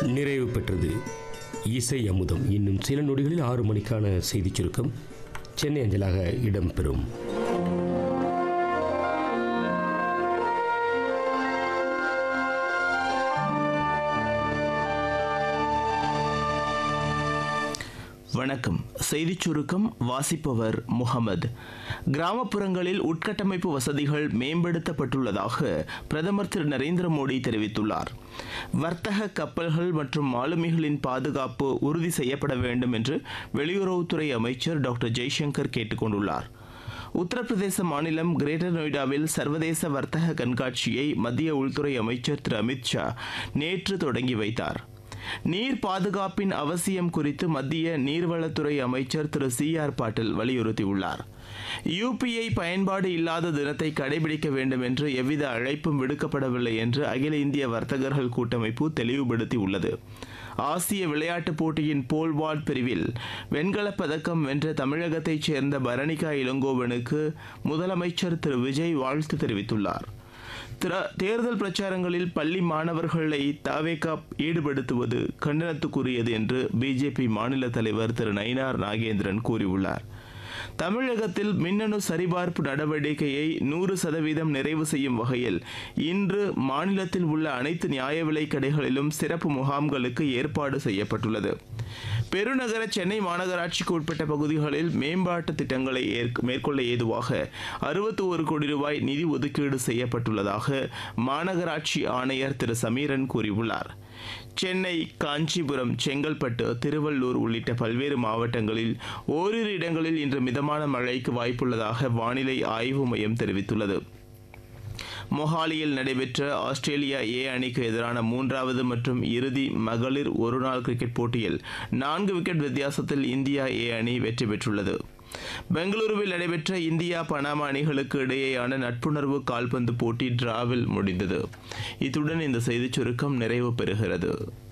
நிறைவு பெற்றது இசை அமுதம் இன்னும் சில நொடிகளில் ஆறு மணிக்கான செய்திச் சுருக்கம் சென்னை அஞ்சலாக இடம்பெறும் வணக்கம் செய்திச் சுருக்கம் வாசிப்பவர் முகமது கிராமப்புறங்களில் உட்கட்டமைப்பு வசதிகள் மேம்படுத்தப்பட்டுள்ளதாக பிரதமர் திரு நரேந்திர மோடி தெரிவித்துள்ளார் வர்த்தக கப்பல்கள் மற்றும் மாலுமிகளின் பாதுகாப்பு உறுதி செய்யப்பட வேண்டும் என்று வெளியுறவுத்துறை அமைச்சர் டாக்டர் ஜெய்சங்கர் கேட்டுக்கொண்டுள்ளார் உத்தரப்பிரதேச மாநிலம் கிரேட்டர் நொய்டாவில் சர்வதேச வர்த்தக கண்காட்சியை மத்திய உள்துறை அமைச்சர் திரு அமித் ஷா நேற்று தொடங்கி வைத்தார் நீர் பாதுகாப்பின் அவசியம் குறித்து மத்திய நீர்வளத்துறை அமைச்சர் திரு சி ஆர் பாட்டில் வலியுறுத்தியுள்ளார் யூபிஐ பயன்பாடு இல்லாத தினத்தை கடைபிடிக்க வேண்டும் என்று எவ்வித அழைப்பும் விடுக்கப்படவில்லை என்று அகில இந்திய வர்த்தகர்கள் கூட்டமைப்பு தெளிவுபடுத்தியுள்ளது ஆசிய விளையாட்டுப் போட்டியின் போல்வால்ட் பிரிவில் வெண்கலப் பதக்கம் வென்ற தமிழகத்தைச் சேர்ந்த பரணிகா இளங்கோவனுக்கு முதலமைச்சர் திரு விஜய் வாழ்த்து தெரிவித்துள்ளார் திர- தேர்தல் பிரச்சாரங்களில் பள்ளி மாணவர்களை தாவேகா ஈடுபடுத்துவது கண்டனத்துக்குரியது என்று பிஜேபி மாநில தலைவர் திரு நயினார் நாகேந்திரன் கூறியுள்ளார் தமிழகத்தில் மின்னணு சரிபார்ப்பு நடவடிக்கையை நூறு சதவீதம் நிறைவு செய்யும் வகையில் இன்று மாநிலத்தில் உள்ள அனைத்து நியாய விலைக் கடைகளிலும் சிறப்பு முகாம்களுக்கு ஏற்பாடு செய்யப்பட்டுள்ளது பெருநகர சென்னை மாநகராட்சிக்கு உட்பட்ட பகுதிகளில் மேம்பாட்டு திட்டங்களை ஏற்க- மேற்கொள்ள ஏதுவாக அறுபத்தி ஒரு கோடி ரூபாய் நிதி ஒதுக்கீடு செய்யப்பட்டுள்ளதாக மாநகராட்சி ஆணையர் திரு சமீரன் கூறியுள்ளார் சென்னை காஞ்சிபுரம் செங்கல்பட்டு திருவள்ளூர் உள்ளிட்ட பல்வேறு மாவட்டங்களில் ஓரிரு இடங்களில் இன்று மிதமான மழைக்கு வாய்ப்புள்ளதாக வானிலை ஆய்வு மையம் தெரிவித்துள்ளது மொஹாலியில் நடைபெற்ற ஆஸ்திரேலியா ஏ அணிக்கு எதிரான மூன்றாவது மற்றும் இறுதி மகளிர் ஒருநாள் கிரிக்கெட் போட்டியில் நான்கு விக்கெட் வித்தியாசத்தில் இந்தியா ஏ அணி வெற்றி பெற்றுள்ளது பெங்களூருவில் நடைபெற்ற இந்தியா பனாமா அணிகளுக்கு இடையேயான நட்புணர்வு கால்பந்து போட்டி டிராவில் முடிந்தது இத்துடன் இந்த செய்திச் சுருக்கம் நிறைவு பெறுகிறது